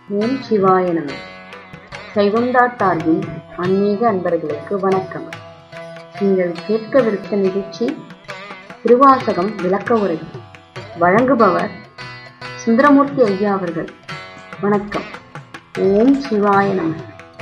ஓம் சிவாய நம சைவம்டாட் சார்பின் ஆன்மீக அன்பர்களுக்கு வணக்கம் நீங்கள் கேட்கவிருக்க நிகழ்ச்சி திருவாசகம் விளக்க உரை வழங்குபவர் சுந்தரமூர்த்தி ஐயா அவர்கள் வணக்கம் ஓம் சிவாய நம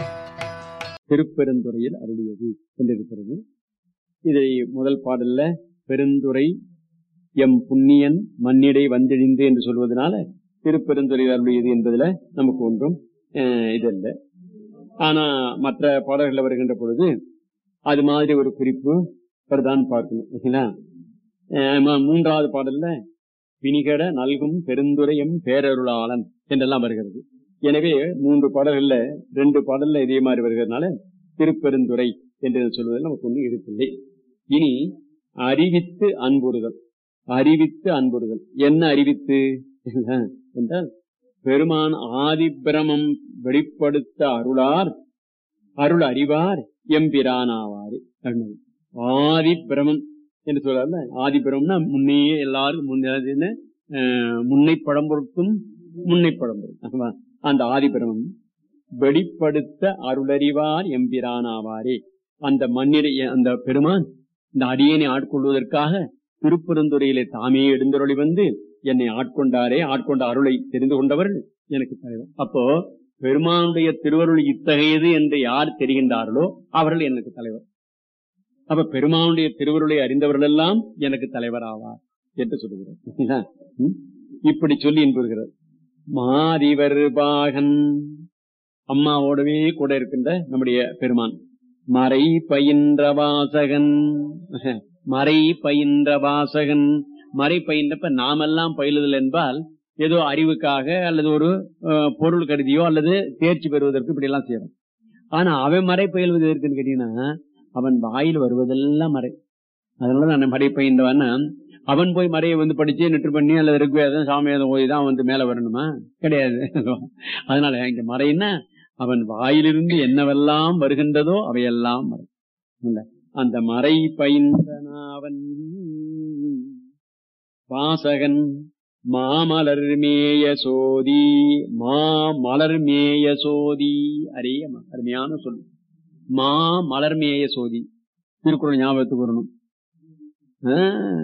திருப்பெருந்துறையில் அருளியது என்றிருக்கிறது இதை முதல் பாடல்ல பெருந்துறை எம் புண்ணியன் மண்ணிடை வந்திழிந்து என்று சொல்வதனால திருப்பெருந்துறையில் அருளியது என்பதுல நமக்கு ஒன்றும் அஹ், இதல்ல ஆனா மற்ற பாடல்கள் வருகின்ற பொழுது அது மாதிரி ஒரு குறிப்பு வருதான் பார்க்கணும் சரிங்களா? அஹ், ம- மூன்றாவது பாடல்ல வினிகட நல்கும் பெருந்துரையம் பேரருளாளன் என்றெல்லாம் வருகிறது எனவே மூன்று பாடல்கள்ல ரெண்டு பாடல்ல இதே மாதிரி வருகிறதுனால திருப்பெருந்துறை என்று சொல்வதில் நமக்கு ஒன்றும் இருப்பில்லை இனி அறிவித்து அன்புறுதல் அறிவித்து அன்புறுதல் என்ன அறிவித்து என்றால் பெருமான் ஆதிபிரமம் வெளிப்படுத்த அருளார் அருள் அறிவார் எம்பிரானாவாரு ஆதி பிரமம் என்று சொல்றாருல ஆதி பிரமம்னா முன்னையே எல்லாருக்கும் முன்னே என்ன, அஹ், முன்னை பழம்பொருட்டும் முன்னை பழம்பொருள் அந்த ஆதி பிரமம் வெளிப்படுத்த அருளறிவார் எம்பிரானாவாரே அந்த மண்ணிலே அந்த பெருமான் இந்த அடியனை ஆட்கொள்வதற்காக திருப்பெருந்துறையிலே தாமே எழுந்தருளி வந்து என்னை ஆட்கொண்டாரே ஆட்கொண்ட அருளை தெரிந்து கொண்டவர்கள் எனக்கு தலைவர் அப்போ பெருமானுடைய திருவருள் இத்தகையது என்று யார் தெரிகின்றார்களோ அவர்கள் எனக்கு தலைவர் அப்ப பெருமானுடைய திருவருளை அறிந்தவர்கள் எல்லாம் எனக்கு தலைவர் ஆவார் என்று சொல்லுகிறார் ம்? இப்படி சொல்லி என்புகிறார் மாறிவர் பாகன் அம்மாவோடவே கூட இருக்கின்ற நம்முடைய பெருமான் மறை பயின்ற வாசகன் மறை பயின்ற வாசகன் மறை பயின்றப்ப நாமெல்லாம் பயிலுதல் என்பால் ஏதோ அறிவுக்காக அல்லது ஒரு அஹ், பொருள் கருதியோ அல்லது தேர்ச்சி பெறுவதற்கு இப்படி எல்லாம் செய்யறோம் ஆனா அவன் மறை பயில்வது எதற்குன்னு கேட்டீங்கன்னா அவன் வாயில் வருவதெல்லாம் மறை அதனால நான் மறை பயின்றவன் அவன் போய் மறையை வந்து படிச்சு நெற்று பண்ணி அல்லது ரிக்வேதம் சாமியாதம் ஓதி தான் வந்து மேல வரணுமா கிடையாது அதனால இங்க மறைன்னா அவன் வாயிலிருந்து என்னவெல்லாம் வருகின்றதோ அவையெல்லாம் மறை இல்ல அந்த மறை பயின்றனாவன் வாசகன் மாமலர் மேய சோதி மாமலர் மேய சோதி அரே அம்மா, அருமையான சொல் மா மலர் மேய சோதி திருக்குறள் ஞாபகத்துக்கு வரணும் ஆ,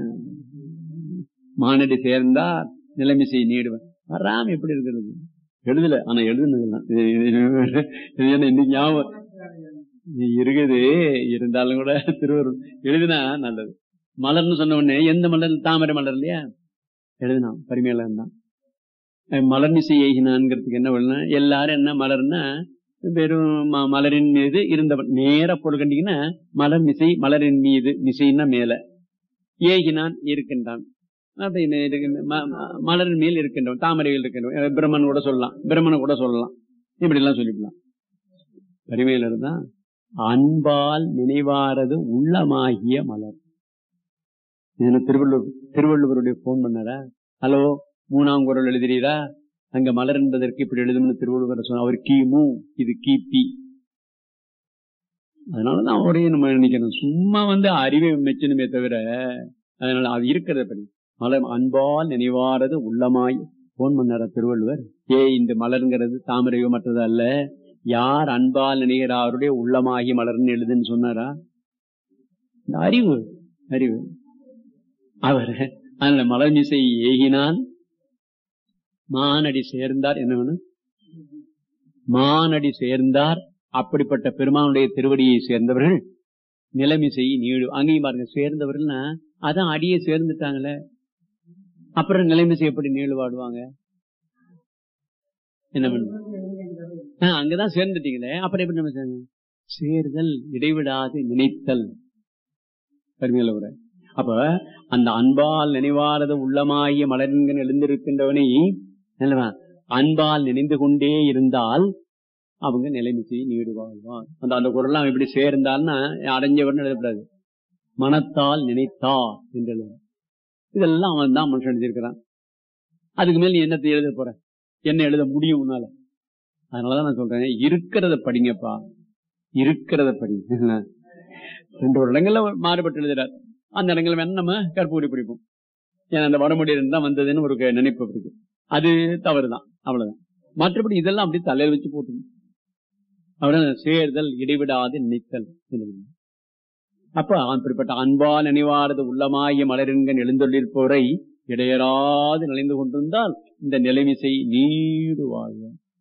மானடி சேர்ந்தார் நிலைமிசை நீடுவன் வராம எப்படி இருக்கிறது எழுதல ஆனா எழுதுனதுலாம் இது- இது- இது என்ன இன்னைக்கு ஞாபகம் இது இருக்குது இருந்தாலும் கூட திருவருள் எழுதினா நல்லது மலர்னு சொன்ன உடனே எந்த மலர் தாமரை மலர் இல்லையா எழுதினா பரிமையில இருந்தான் மலர்மிசை ஏகினான்ங்கிறதுக்கு என்ன பண்ண எல்லாரும் என்ன மலர்னா வெறும் ம- மலரின் மீது இருந்தவன் நேர பொருள் கண்டீங்கன்னா மலர் மிசை மலரின் மீது மிசைன்னா மேல ஏகினான் இருக்கின்றான் அப்படி இருக்கு- ம- ம- மலரின் மேல் இருக்கின்றவன் தாமரையில் இருக்கின்றவன் பிரம்மன் கூட சொல்லலாம் பிரம்மனை கூட சொல்லலாம் இப்படி எல்லாம் சொல்லிக்கலாம் வரிமையில இருந்தா அன்பால் நினைவாரது உள்ளமாகிய மலர் இது திருவள்ளுவர் திருவள்ளுவருடைய போன் பண்ணாரா ஹலோ மூணாம் குரல் எழுதுறீரா அங்க மலர் என்பதற்கு இப்படி எழுதும்னு திருவள்ளுவர் சொன்ன அவர் கிமு இது கிபி அதனாலதான் அவரே நம்ம நினைக்கணும் சும்மா வந்து அறிவை மெச்சணுமே தவிர அதனால அது இருக்கிறத படி மலர் அன்பால் நினைவாரது உள்ளமாய் போன் பண்ணாரா திருவள்ளுவர் ஏ இந்த மலருங்கிறது தாமரையோ மற்றது அல்ல யார் அன்பால் நினைகிறாருடைய உள்ளமாகி மலர்னு எழுதுன்னு சொன்னாரா இந்த அறிவு அறிவு அவர் அந்த மலர் மிசை ஏகினான் மானடி சேர்ந்தார் என்ன வேணும் மானடி சேர்ந்தார் அப்படிப்பட்ட பெருமானுடைய திருவடியை சேர்ந்தவர்கள் நிலைமிசை நீடு அங்கேயும் பாருங்க சேர்ந்தவர்கள்னா அதான் அடியை சேர்ந்துட்டாங்களே அப்புறம் நிலைமிசை எப்படி நீடு வாடுவாங்க என்ன பண்ணுங்க ஆஹ் அங்கதான் சேர்ந்துட்டீங்களே அப்புறம் எப்படி நம்ம சேர்ந்து சேர்தல் இடைவிடாது நினைத்தல் பெருமையில ஒரு அப்ப அந்த அன்பால் நினைவாரது உள்ளமாகிய மலர்கன் எழுந்திருக்கின்றவனை என்னவா, அன்பால் நினைந்து கொண்டே இருந்தால் அவங்க நிலைமிசை நீடு வாழ்வான் அந்த அந்த குரல்லாம் எப்படி சேர்ந்தால்னா அடைஞ்சவர்னு எழுதக்கூடாது மனத்தால் நினைத்தா என்று எழுதுவான். இதெல்லாம் அவன் தான் மனுஷன் எழுதியிருக்கிறான் அதுக்கு மேல் நீ என்னத்தை எழுத போற என்ன எழுத முடியும் உன்னால அதனாலதான் நான் சொல்றேன் இருக்கிறத படிங்கப்பா இருக்கிறத படிங்க ரெண்டு ஒரு இடங்கள்ல மாறுபட்டு எழுதுறார் அந்த இடங்கள்ல வேணா நம்ம கற்பூரி பிடிப்போம் ஏன்னா அந்த வடமொழியிலிருந்து தான் வந்ததுன்னு ஒரு க- நினைப்பு இருக்கு அது தவறுதான் அவ்வளவுதான் மற்றபடி இதெல்லாம் அப்படியே தலையில வச்சு போட்டு அவர்கள் சேர்தல் இடைவிடாது நினைத்தல் என்பது. அப்ப அப்படிப்பட்ட அன்பால் நினைவாரது உள்ளமாகிய மலரின்கண் எழுந்தொள்ளிருப்பவரை இடையராது நிலைந்து கொண்டிருந்தால் இந்த நிலைமிசை நீடு வாழ்க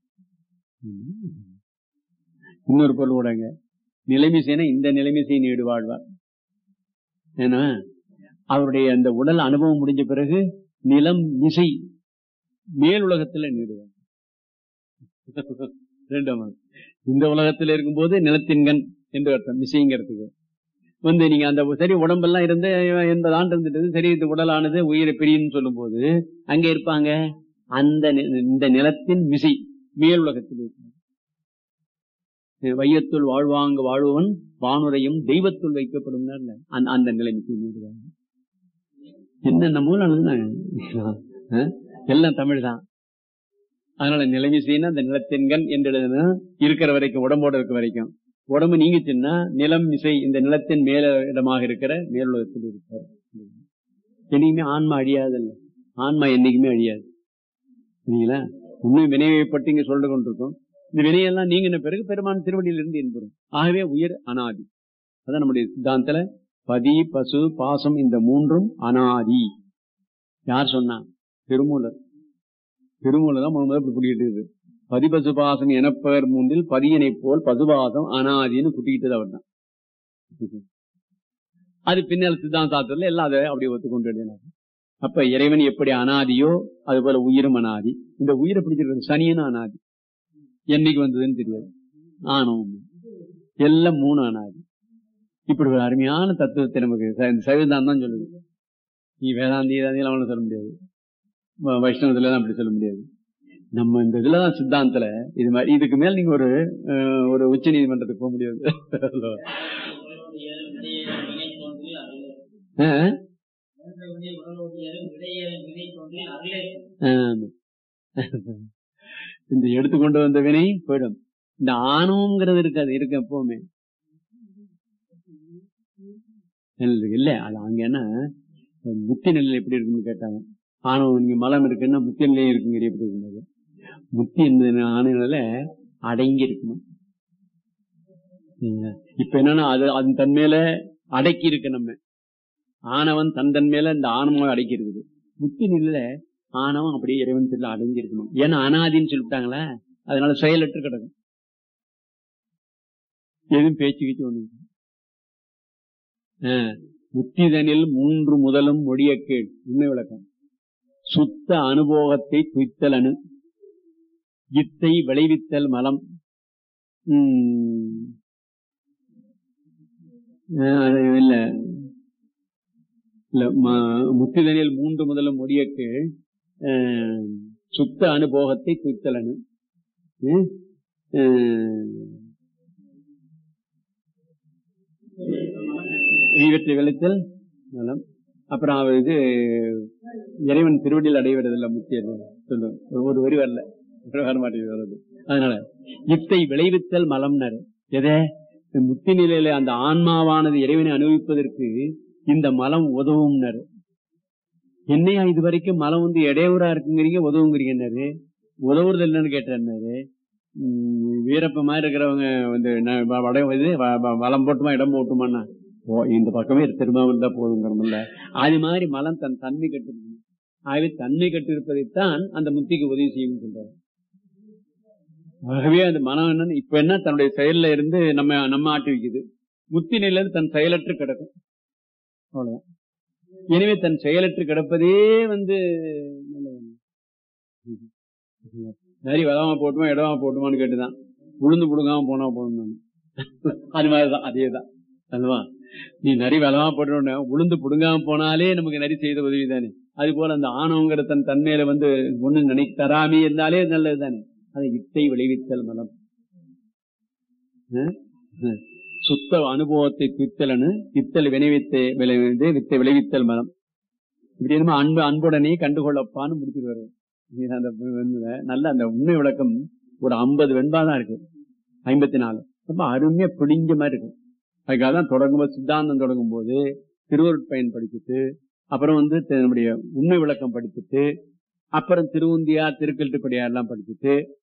இன்னொரு பொருள் கூடங்க நிலைமிசைனா இந்த நிலைமிசை நீடு வாழ்வார் ஏன்னா அவருடைய அந்த உடல் அனுபவம் முடிஞ்ச பிறகு நிலம் மிசை மேல் உலகத்துல நீடுவார் ரெண்டாம் இந்த உலகத்தில் இருக்கும்போது நிலத்தின்கண் என்று அர்த்தம் மிசைங்கிறதுக்கு வந்து நீங்க அந்த சரி உடம்பெல்லாம் இருந்து எண்பது ஆண்டு இருந்துட்டு சரி இது உடலானது உயிரை பிரின்னு சொல்லும் போது அங்க இருப்பாங்க அந்த நி- இந்த நிலத்தின் மிசை மேல் உலகத்தில் இருப்பாங்க வையத்துள் வாழ்வாங்க வாழ்பவன் வானுரையும் தெய்வத்துள் வைக்கப்படும் அந்த அந்த நிலை மிசை நீடுவாங்க என்னென்ன மூலம் எல்லாம் தமிழ் தான் அதனால நிலைமிசைன்னா அந்த நிலத்தின்கண் என்று எழுதுனா இருக்கிற வரைக்கும் உடம்போட இருக்க வரைக்கும் உடம்பு நீங்கிச்சுன்னா நிலம் மிசை இந்த நிலத்தின் மேல இடமாக இருக்கிற மேலுலகத்தில் இருப்பார் என்னைக்குமே ஆன்மா அழியாதல்ல ஆன்மா என்னைக்குமே அழியாது சரிங்களா இன்னும் வினையை பற்றி இங்க சொல்லிட்டு கொண்டிருக்கோம் இந்த வினையெல்லாம் நீங்கின பிறகு பெருமான் திருவடியில் இருந்து என்படும் ஆகவே உயிர் அனாதி அதான் நம்முடைய சித்தாந்தத்துல பதி பசு பாசம் இந்த மூன்றும் அனாதி யார் சொன்னா திருமூலர் திருமூலர் தான் முதல் முதல்ல இப்படி புடிக்கிட்டு இருக்குது பதிபசு பாசம் எனப்பெயர் மூன்றில் பதியனை போல் பசுபாசம் அனாதின்னு புட்டிக்கிட்டது அவர் தான் அது பின்னால் சித்தாந்தாத்துல எல்லாம் அதை அப்படி ஒத்துக்கொண்டு எழுதினார் அப்ப இறைவன் எப்படி அனாதியோ அது போல உயிரும் அனாதி இந்த உயிரை பிடிச்சிருக்கிறது சனியனும் அனாதி என்னைக்கு வந்ததுன்னு தெரியாது ஆணவம் எல்லாம் மூணு அனாதி இப்படி ஒரு அருமையான தத்துவத்தை நமக்கு ச- இந்த சைவதான் தான் சொல்லுது நீ வேதாந்தி வேதாந்தி அவனை சொல்ல முடியாது வ- வைஷ்ணவத்துல எல்லாம் அப்படி சொல்ல முடியாது நம்ம இந்த இதுலதான் சித்தாந்தத்துல இது மாதிரி இதுக்கு மேல நீங்க ஒரு அஹ், ஒரு உச்ச நீதிமன்றத்துக்கு போக முடியாது அஹ்? ஆமா. இந்த எடுத்துக்கொண்டு வந்த வினை போயிடும் இந்த ஆணவம்ங்கிறது இருக்காது இருக்கு எப்பவுமே இல்ல அது அங்க என்ன முத்தி நிலையில எப்படி இருக்குன்னு கேட்டாங்க ஆணவம் இங்க மலம் இருக்குன்னா முத்தி நிலையம் இருக்குங்கிற எப்படி இருக்கும்போது முத்தி என்பது ஆணையில அடங்கி இருக்கணும் சரிங்களா? இப்ப என்னன்னா அது அது தன் மேல அடக்கி இருக்கு நம்ம ஆணவன் தன் தன் மேல இந்த ஆணவம் அடக்கி இருக்குது முத்தி நிலையில ஆணவம் அப்படியே இறைவன் திருல அடங்கி இருக்கணும் ஏன்னா அனாதின்னு சொல்லிட்டாங்களே அதனால செயலற்று கிடக்கும் எதுவும் பேச்சு கீச்சு ஒண்ணு இல்லை. ஆ, முத்திதனில் மூன்று முதலும் மொழிய கீழ் உண்மை விளக்கம் சுத்த அனுபோகத்தை துய்த்தல் அணு இத்தை விளைவித்தல் மலம் உம், ஆ, அது இல்ல இல்ல ம- முத்திதனில் மூன்று முதலும் மொழிய கீழ் ஆ, சுத்த அனுபோகத்தை துய்த்தல் அணு ம், ஆ, இவற்றை விளைத்தல் நலம் அப்புறம் அவர் இது இறைவன் திருவடியில் அடைவதில்லை முக்கிய சொல்லுவோம் ஒரு வரி வரல ஒரு வர மாட்டேங்குது வருது அதனால இத்தை விளைவித்தல் மலம்னர் எதே இந்த முத்தி நிலையில அந்த ஆன்மாவானது இறைவனை அனுபவிப்பதற்கு இந்த மலம் உதவும்னர் என்னையா இது வரைக்கும் மலம் வந்து இடையூறா இருக்குங்கிறீங்க உதவுங்கிறீங்கன்னாரு உதவுறது இல்லைன்னு கேட்டாரு உம் வீரப்ப மாதிரி இருக்கிறவங்க வந்து நான் வ- வட இது வ- வ- வலம் போட்டுமா இடம் போட்டுமான்னா ஓ இந்த பக்கமே திரும்ப இருந்தா போதுங்கிறமில்ல அது மாதிரி மலம் தன் தன்மை கட்டிருக்கணும் ஆகவே தன்மை கட்டிருப்பதைத்தான் அந்த முத்திக்கு உதவி செய்யும் சொல்றாரு ஆகவே அந்த மனம் என்னன்னு இப்ப என்ன தன்னுடைய செயல்ல இருந்து நம்ம நம்ம ஆட்டி வைக்குது முத்தி நிலையில இருந்து தன் செயலற்று கிடக்கும் அவ்வளவுதான் எனவே தன் செயலற்று கிடப்பதே வந்து நல்லது. நிறைய வளமா போட்டுமா இடமா போட்டுமான்னு கேட்டுதான் உளுந்து புடுங்காம போனா போகணும் அது மாதிரிதான் அதேதான் அதுவா நீ நரி வளமா போட்டு உளுந்து புடுங்காம போனாலே நமக்கு நரி செய்த உதவி தானே அது போல அந்த ஆணவங்கிற தன் தன்மையில வந்து ஒண்ணு நினை தராமே இருந்தாலே நல்லது தானே அதை இத்தை விளைவித்தல் மனம் அஹ்? அஹ். சுத்த அனுபவத்தை துத்தலனு இத்தல் விளைவித்து விளைவித்து வித்தை விளைவித்தல் மனம் இப்படி என்னமோ அன்பு அன்புடனே கண்டுகொள்ளப்பான்னு முடிச்சிருவாரு இது அந்த வெண்புல நல்ல அந்த உண்மை விளக்கம் ஒரு ஐம்பது வெண்பா தான் இருக்கு ஐம்பத்தி நாலு ரொம்ப அருமையா பிடிஞ்ச மாதிரி இருக்கு அதுக்காக தான் தொடங்கும்போது சித்தாந்தம் தொடங்கும் போது திருவருட்பயன் படிச்சுட்டு அப்புறம் வந்து தி- நம்முடைய உண்மை விளக்கம் படிச்சுட்டு அப்புறம் திருவுந்தியா திருக்கல்ட்டுப்படியார் எல்லாம் படிச்சுட்டு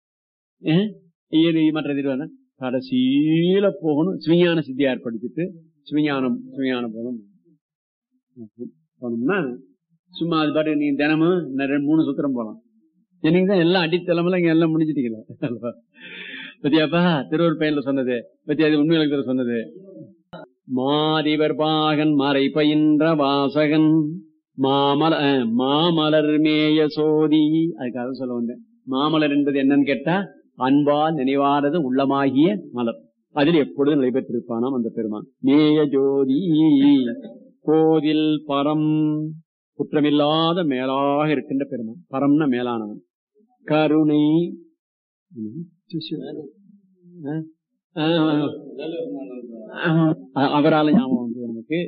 அஹ், இது மற்ற திருவாரூர் கடைசியில போகணும் சிவஞான சித்தியார் படிச்சுட்டு சிவஞானம் சிவஞானம் போகணும் போனோம்னா சும்மா அது பாட்டு நீ தினமும் இன்னும் ரெண்டு மூணு சுத்திரம் போலாம் எனக்கு தான் எல்லாம் அடித்தளமெல்லாம் இங்க எல்லாம் முடிஞ்சிட்டீங்களா பத்தியாப்பா திருவூர் பையன்ல சொன்னது பத்தியா அது உண்மையில சொன்னது மாதிவர் பாகன் மறை பயின்ற வாசகன் மாமல அஹ், மாமலர் மேய சோதி அதுக்காக சொல்ல வந்தேன் மாமலர் என்பது என்னன்னு கேட்டா அன்பால் நினைவாரது உள்ளமாகிய மலர் அதில் எப்பொழுதும் நிலை பெற்றிருப்பானாம் அந்த பெருமான் மேய ஜோதி கோதில் பரம் குற்றமில்லாத மேலாக இருக்கின்ற பெருமான் பரம்னா மேலானவன் கருணை ம், அஹ், அஹ், அஹ், அவரால ஞாபகம் வந்து நமக்கு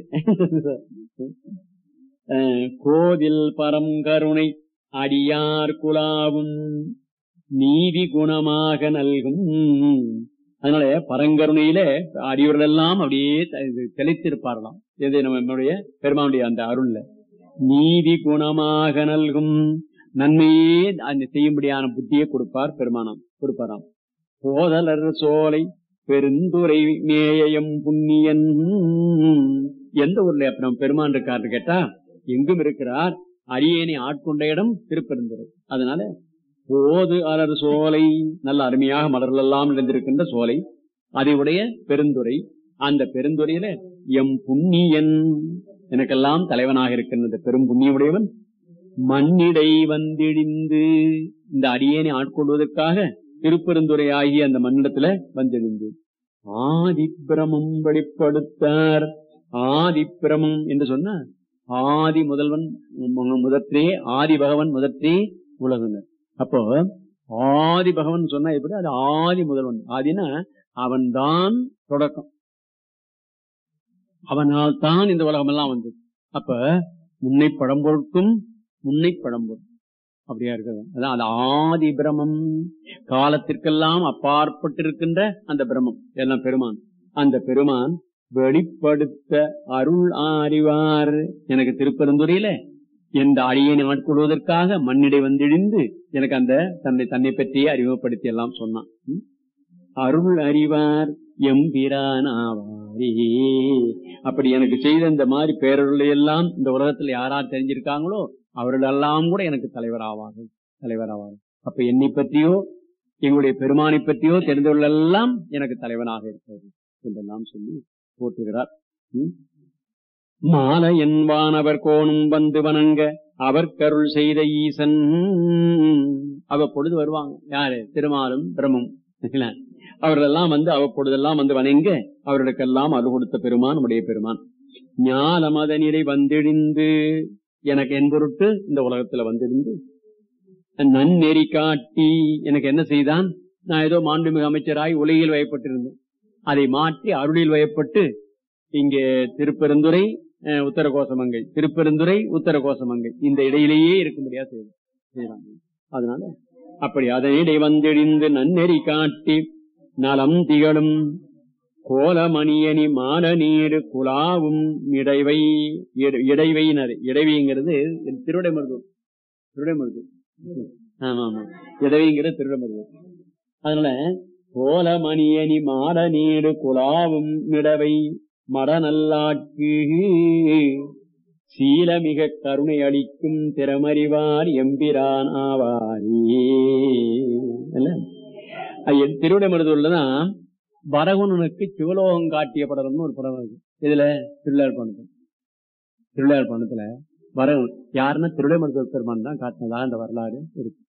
அஹ், கோதில் பரம் கருணை அடியார் குலாவும் நீதி குணமாக நல்கும் அதனால பரங்கருணையில அடியவர்கள் எல்லாம் அப்படியே த- இது தெளித்திருப்பார்களாம் எது நம்ம நம்முடைய பெருமானுடைய அந்த அருள்ல நீதி குணமாக நல்கும் நன்மையே அந்த செய்யும்படியான புத்தியை கொடுப்பார் பெருமானம் கொடுப்பாராம் போதலர் சோலை பெருந்துரை மேயம் புண்ணியன் எந்த ஊர்ல அப்ப நம்ம பெருமான் இருக்காரு கேட்டா எங்கும் இருக்கிறார் அரியணை ஆட்கொண்ட இடம் திருப்பெருந்துறை அதனால போது அலர் சோலை நல்ல அருமையாக மலர்கள் எல்லாம் நிறைந்திருக்கின்ற சோலை அதை உடைய பெருந்துறை அந்த பெருந்துறையில எம் புண்ணியன் எனக்கெல்லாம் தலைவனாக இருக்கின்ற இந்த பெரும் புண்ணியமுடையவன் மண்ணிடை வந்திடிந்து இந்த அடியேனை ஆட்கொள்வதற்காக திருப்பெருந்துறை ஆகிய அந்த மண்ணிடத்துல வந்திடிந்து ஆதிப்பிரமம் வெளிப்படுத்தார் ஆதிப்பிரமம் என்று சொன்ன ஆதி முதல்வன் மு- முதற்றே ஆதி பகவன் முதற்றே உலகுனர் அப்போ ஆதி பகவன் சொன்னா எப்படி அது ஆதி முதல்வன் ஆதினா அவன்தான் தொடக்கம் அவனால் தான் இந்த உலகம் எல்லாம் வந்தது அப்ப முன்னை பழம்பொருட்கும் முன்னை பழம்பொருள் அப்படியா இருக்குது அதான் அது ஆதி பிரமம் காலத்திற்கெல்லாம் அப்பாற்பட்டிருக்கின்ற அந்த பிரமம் எல்லாம் பெருமான் அந்த பெருமான் வெளிப்படுத்த அருள் அறிவார் எனக்கு திருப்பெருந்துறையில இந்த அடியனை ஆட்கொள்வதற்காக மண்ணிடை வந்திழிந்து எனக்கு அந்த தன்னை தன்னை பற்றியே அறிமுகப்படுத்தி எல்லாம் சொன்னான் ம்? அருள் அறிவார் எம்பிரானாவாரே அப்படி எனக்கு செய்த இந்த மாதிரி பேரருளை எல்லாம் இந்த உலகத்துல யாரார் தெரிஞ்சிருக்காங்களோ அவர்களெல்லாம் கூட எனக்கு தலைவர் ஆவார்கள் தலைவர் ஆவார்கள் அப்ப என்னை பற்றியோ எங்களுடைய பெருமானை பற்றியோ தெரிந்தவர்கள் எல்லாம் எனக்கு தலைவனாக இருக்கிறது என்றெல்லாம் சொல்லி போற்றுகிறார் ம்? மாலை என்பானவர் கோணும் வந்து வணங்க அவர் கருள் செய்த ஈசன் அவ்வப்பொழுது வருவாங்க யாரு திருமாலும் பிரமும் சரிங்களா? அவர்களெல்லாம் வந்து அவ்வப்பொழுதெல்லாம் வந்து வணங்க அவர்களுக்கெல்லாம் அருள் கொடுத்த பெருமான் நம்முடைய பெருமான் ஞான மதனிலை வந்திழிந்து எனக்கு என் பொருட்டு இந்த உலகத்துல வந்திருந்து நன்னெறி காட்டி எனக்கு என்ன செய்தான் நான் ஏதோ மாண்புமிகு அமைச்சராய் உலகில் வயப்பட்டிருந்தேன் அதை மாற்றி அருளில் வயப்பட்டு இங்கே திருப்பெருந்துறை அஹ், உத்தரகோசமங்கை திருப்பெருந்துறை உத்தரகோசமங்கை இந்த இடையிலேயே இருக்கும்படியா செய்து செய்யலாம் அதனால அப்படி அதனிடை வந்தெழிந்து நன்னெறி காட்டி நலம் திகழும் கோலமணியணி மான நீர் குலாவும் இடைவை இட- இடைவையினர் இடைவைங்கிறது திருவிடைமருதூர் திருவிடைமருதூர் ஆமா ஆமா இடைவைங்கிறது திருவிடைமருதூர் அதனால கோலமணியணி மாட நீடு குலாவும் மிடவை மடநல்லாட்கு சீலமிக கருணை அளிக்கும் திறமறிவார் எம்பிரான் ஆவாரே இல்ல? அது திருவிடைமருதூர்லதான் வரகுணனுக்கு சிவலோகம் காட்டிய படம்னு ஒரு படம் இருக்கு இதுல திருவிழார் பணத்துல திருவிழார் பணத்துல வரகுணன் யாருன்னா திருவிடைமருதூர் பெருமான் தான் காட்டினதா அந்த வரலாறு இருக்கு